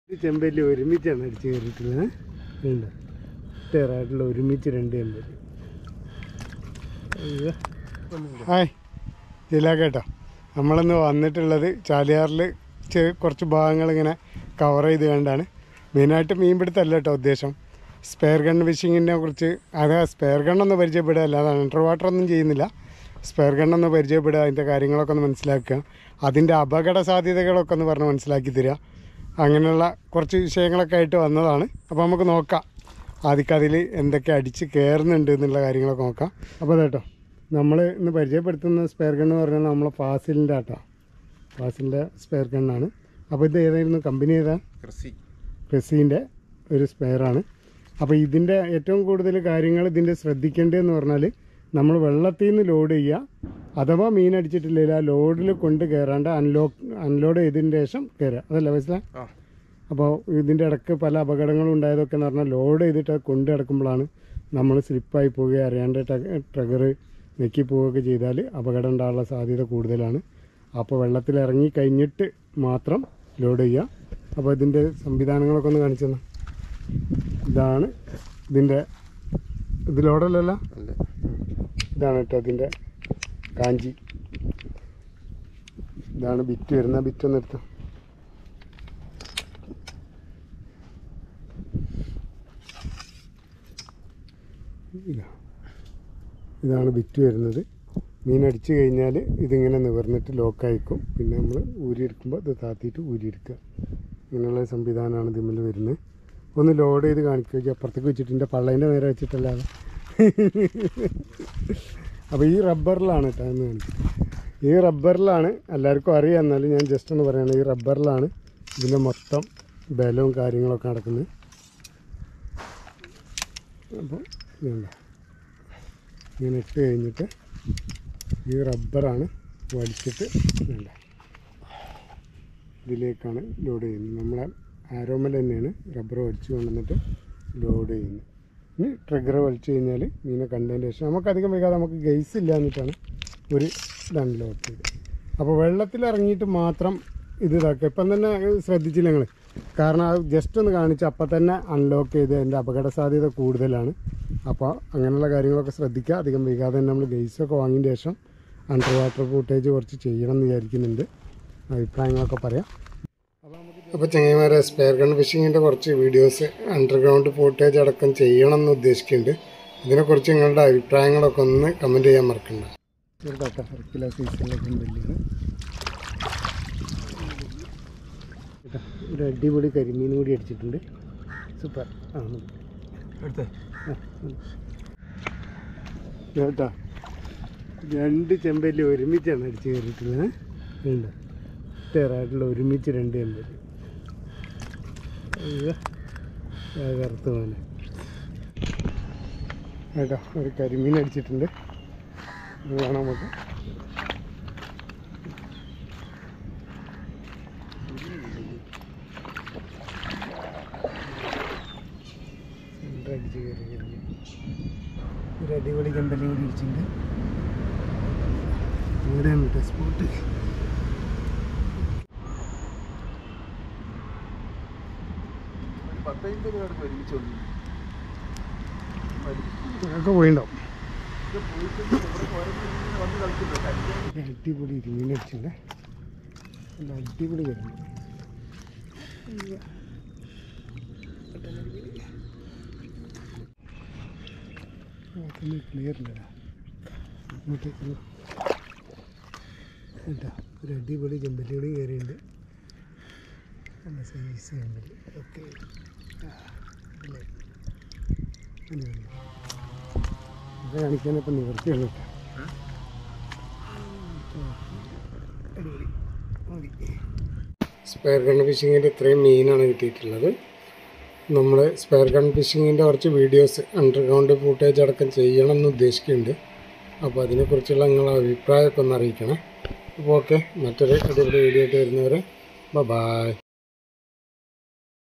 ഈ ചെമ്പല്ലി ഒരുമിച്ചാണ് അടിച്ച് കയറിയിട്ടുള്ളത് ഉണ്ട് തേറായിട്ടുള്ള ഒരുമിച്ച് രണ്ട് ചെമ്പല്ലി അയ്യോ. ഹായ് ജില്ല കേട്ടോ നമ്മളിന്ന് വന്നിട്ടുള്ളത് ചാലിയാറിൽ ചെ- കുറച്ച് ഭാഗങ്ങൾ ഇങ്ങനെ കവർ ചെയ്ത് കണ്ടാണ് മെയിനായിട്ട് മീൻപിടുത്തല്ല കേട്ടോ ഉദ്ദേശം സ്പെയർ ഗൺ ഫിഷിങ്ങിനെ കുറിച്ച് അത് സ്പെയർ ഗണ്ണൊന്ന് പരിചയപ്പെടുക അല്ലാതെ അണ്ടർ വാട്ടർ ഒന്നും ചെയ്യുന്നില്ല സ്പെയർ ഗണ്ണൊന്ന് പരിചയപ്പെടുക അതിൻ്റെ കാര്യങ്ങളൊക്കെ ഒന്ന് മനസ്സിലാക്കുക അതിൻ്റെ അപകട സാധ്യതകളൊക്കെ ഒന്ന് പറഞ്ഞ് മനസ്സിലാക്കി തരിക അങ്ങനെയുള്ള കുറച്ച് വിഷയങ്ങളൊക്കെ ആയിട്ട് വന്നതാണ് അപ്പോൾ നമുക്ക് നോക്കാം ആദ്യം അതിൽ എന്തൊക്കെ അടിച്ച് കയറുന്നുണ്ട് എന്നുള്ള കാര്യങ്ങളൊക്കെ നോക്കാം അപ്പോൾ കേട്ടോ നമ്മൾ ഇന്ന് പരിചയപ്പെടുത്തുന്ന സ്പെയർ ഗൺ എന്ന് പറഞ്ഞാൽ നമ്മളെ ഫാസിലിൻ്റെ ആട്ടോ ഫാസിലിൻ്റെ സ്പെയർ ഗണ്ണാണ് അപ്പോൾ ഇത് ഏതായിരുന്നു കമ്പനി ഏതാ കൃഷി ക്രിസീൻ്റെ ഒരു സ്പെയറാണ് അപ്പോൾ ഇതിൻ്റെ ഏറ്റവും കൂടുതൽ കാര്യങ്ങൾ ഇതിൻ്റെ ശ്രദ്ധിക്കേണ്ടതെന്ന് പറഞ്ഞാൽ നമ്മൾ വെള്ളത്തിൽ നിന്ന് ലോഡ് ചെയ്യുക അഥവാ മീൻ അടിച്ചിട്ടില്ലെങ്കിൽ ആ ലോഡിൽ കൊണ്ട് കയറാണ്ട് അൺലോക്ക് അൺലോഡ് ചെയ്തതിന് ശേഷം കയറുക അതല്ല മനസ്സിലായി ആ അപ്പോൾ ഇതിൻ്റെ ഇടയ്ക്ക് പല അപകടങ്ങളും ഉണ്ടായതൊക്കെ എന്ന് പറഞ്ഞാൽ ലോഡ് ചെയ്തിട്ട് അത് കൊണ്ട് കിടക്കുമ്പോഴാണ് നമ്മൾ സ്ലിപ്പായി പോവുകയോ അറിയാണ്ട് ട്രഗർ നെക്കി പോവുകയൊക്കെ ചെയ്താൽ അപകടം ഉണ്ടാകാനുള്ള സാധ്യത കൂടുതലാണ് അപ്പോൾ വെള്ളത്തിൽ ഇറങ്ങി കഴിഞ്ഞിട്ട് മാത്രം ലോഡ് ചെയ്യുക അപ്പോൾ ഇതിൻ്റെ സംവിധാനങ്ങളൊക്കെ ഒന്ന് കാണിച്ചു തന്നെ ഇതാണ് ഇതിൻ്റെ ഇത് ലോഡല്ലല്ലോ അല്ല ഇതാണ് കേട്ടോ ഇതിൻ്റെ കാഞ്ചി ഇതാണ് ബിറ്റ് വരുന്ന ബിറ്റ് ഒന്ന് എടുത്തോ ഇതാ ഇതാണ് ബിറ്റ് വരുന്നത് മീൻ അടിച്ചു കഴിഞ്ഞാൽ ഇതിങ്ങനെ നിവർന്നിട്ട് ലോക്കായിക്കും പിന്നെ നമ്മൾ ഊരിയെടുക്കുമ്പോൾ ഇത് താത്തിയിട്ട് ഊരിയെടുക്കുക ഇങ്ങനെയുള്ള സംവിധാനമാണ് ഇതിന്മേൽ വരുന്നത് ഒന്ന് ലോഡ് ചെയ്ത് കാണിക്കുക അപ്പുറത്തേക്ക് വെച്ചിട്ട് എൻ്റെ പള്ളേൻ്റെ നേരെ വെച്ചിട്ടല്ലാതെ അപ്പോൾ ഈ റബ്ബറിലാണ് കേട്ടോ എന്ന് കാണിക്കുന്നത് ഈ റബ്ബറിലാണ് എല്ലാവർക്കും അറിയാം എന്നാലും ഞാൻ ജസ്റ്റ് ഒന്ന് പറയുകയാണ് ഈ റബ്ബറിലാണ് ഇതിൻ്റെ മൊത്തം ബലവും കാര്യങ്ങളൊക്കെ നടക്കുന്നത് അപ്പോൾ ഇതുണ്ട ഇങ്ങനെ ഇട്ട് കഴിഞ്ഞിട്ട് ഈ റബ്ബറാണ് വലിച്ചിട്ട് വേണ്ട ഇതിലേക്കാണ് ലോഡ് ചെയ്യുന്നത് നമ്മളെ ആരോമൽ തന്നെയാണ് റബ്ബർ വലിച്ചു കൊണ്ടുവന്നിട്ട് ലോഡ് ചെയ്യുന്നത് ഇനി ട്രിഗർ വലിച്ചു കഴിഞ്ഞാൽ മീനെ കണ്ടതിന് ശേഷം നമുക്കധികം വൈകാതെ നമുക്ക് ഗൈസ് ഇല്ല എന്നിട്ടാണ് ഒരു ഇതാണ് ലോഡ് ചെയ്ത് അപ്പോൾ വെള്ളത്തിൽ ഇറങ്ങിയിട്ട് മാത്രം ഇത് ഇതാക്കുക ഇപ്പം തന്നെ ശ്രദ്ധിച്ചില്ല നിങ്ങൾ കാരണം അത് ജസ്റ്റ് ഒന്ന് കാണിച്ച് അപ്പം തന്നെ അൺലോക്ക് ചെയ്ത് അതിൻ്റെ അപകട സാധ്യത കൂടുതലാണ് അപ്പോൾ അങ്ങനെയുള്ള കാര്യങ്ങളൊക്കെ ശ്രദ്ധിക്കുക അധികം വൈകാതെ തന്നെ നമ്മൾ ഗൈസൊക്കെ വാങ്ങിയതിന് ശേഷം അണ്ടർ വാട്ടർ ഫൂട്ടേജ് കുറച്ച് ചെയ്യണം എന്ന് വിചാരിക്കുന്നുണ്ട് അഭിപ്രായങ്ങളൊക്കെ പറയാം അപ്പോൾ ചങ്ങൈമാരെ സ്പെയർ ഗൺ ഫിഷിങ്ങിൻ്റെ കുറച്ച് വീഡിയോസ് അണ്ടർഗ്രൗണ്ട് ഫൂട്ടേജ് അടക്കം ചെയ്യണം എന്ന് ഉദ്ദേശിക്കുന്നുണ്ട് ഇതിനെക്കുറിച്ച് നിങ്ങളുടെ അഭിപ്രായങ്ങളൊക്കെ ഒന്ന് കമൻറ്റ് ചെയ്യാൻ മറക്കണ്ട ചെറുതാക്കാം സർക്കില സീസണിലേക്ക് വലിയത് ഒരു അടിപൊളി കരിമീൻ കൂടി അടിച്ചിട്ടുണ്ട് സൂപ്പർ ആ മതി. എടുത്തേ ആ, മതി. കേട്ടാ രണ്ട് ചെമ്പല്ലി ഒരുമിച്ചാണ് അടിച്ച് കയറിയിട്ടുള്ളത് ഉണ്ട് തേറായിട്ടുള്ള ഒരുമിച്ച് രണ്ട് ചെമ്പല്ലി അയ്യോ ആ കറുത്ത പോലെ കേട്ടോ ഒരു കരിമീൻ അടിച്ചിട്ടുണ്ട് ഇത് കാണാം നമുക്ക് സെൻറ്റർ അടിച്ച് കയറി കരിമീൻ ഒരു അടിപൊളി ചെമ്പല്ലി കൂടി അടിച്ചിട്ടുണ്ട് ഇവിടെയാണ് കേട്ടോ സ്പോട്ട് പത്തമ്പത് പേർക്ക് ഒരുമിച്ച് വന്നു ഒക്കെ പോയിണ്ടാവും ഇത് പോയിട്ട് ഇവിടെ ഓരോരുത്തർ വന്ന് കളിക്കുന്നുണ്ട് ഒരു അടിപൊളി മീൻ അടിച്ചിട്ടുണ്ട് നല്ല അടിപൊളി കരിമീൻ ക്ലിയർ ഉണ്ടടാ ഇങ്ങോട്ടേക്ക് വാ. കേട്ടോ ഒരു അടിപൊളി ചെമ്പല്ലികൾ കയറിയുണ്ട് നല്ല സൈസ് ചെമ്പല്ലി ഓക്കെ ഇത് കാണിക്കാനിപ്പോൾ നിവർത്തിയുള്ളൂ കേട്ടോ അടിപൊളി മതി സ്പെയർ ഗൺ ഫിഷിങ്ങിൻ്റെ ഇത്രയും മീനാണ് കിട്ടിയിട്ടുള്ളത് നമ്മൾ സ്പെയർ ഗൺ ഫിഷിങ്ങിൻ്റെ കുറച്ച് വീഡിയോസ് അണ്ടർഗ്രൗണ്ട് ഫൂട്ടേജ് അടക്കം ചെയ്യണം എന്ന് ഉദ്ദേശിക്കുന്നുണ്ട് അപ്പോൾ അതിനെക്കുറിച്ചുള്ള നിങ്ങളുടെ അഭിപ്രായമൊക്കെ ഒന്ന് അറിയിക്കണേ അപ്പോൾ ഓക്കെ മറ്റൊരു അടിപൊളി വീഡിയോ ആയിട്ട് വരുന്നവരെ ബൈ